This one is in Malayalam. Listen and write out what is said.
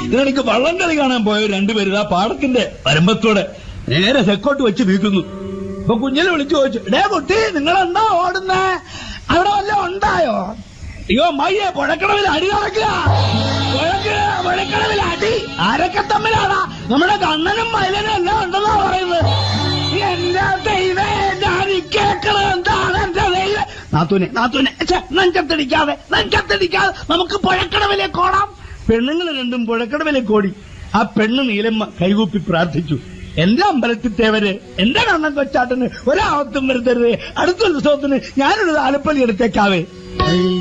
ഇതിനിടയ്ക്ക് വള്ളം കളി കാണാൻ പോയ രണ്ടുപേര് ആ പാടത്തിന്റെ വരമ്പത്തോടെ നേരെ തെക്കോട്ട് വെച്ച് വീക്കുന്നു അപ്പൊ കുഞ്ഞിനെ വിളിച്ചു ചോദിച്ചു ഡേ കുട്ടി നിങ്ങൾ എന്താ ഓടുന്നേ അവിടെ വല്ല ഉണ്ടായോ അയ്യോ മയ്യെ പുഴക്കടവിൽ അടി നടക്കുക പുഴക്ക- പുഴക്കടവിൽ അടി ആരൊക്കെ തമ്മിലാടാ നമ്മുടെ കണ്ണനും മൈലനും എല്ലാം ഉണ്ടെന്നാ പറയുന്നത് എന്റെ ദൈവേ ഞാൻ ഈ കേക്കണത് എന്താണ് എന്റെ ദൈവം നാത്തൂനെ നാത്തൂനെ ഛെ, നെഞ്ചത്തടിക്കാതെ നെഞ്ചത്തടിക്കാതെ നമുക്ക് പുഴക്കടവിലേക്ക് ഓടാം പെണ്ണുങ്ങൾ രണ്ടും പുഴക്കടവിലേക്ക് ഓടി ആ പെണ്ണ് നീലമ്മ കൈകൂപ്പി പ്രാർത്ഥിച്ചു എന്റെ അമ്പലത്തിൽ തേവര് എന്റെ കണ്ണൻ കൊച്ചാട്ടന് ഒരാവത്തും വരുത്തരുത് അടുത്ത ഉത്സവത്തിന് ഞാനൊരു ആലപ്പള്ളി എടുത്തേക്കാവേ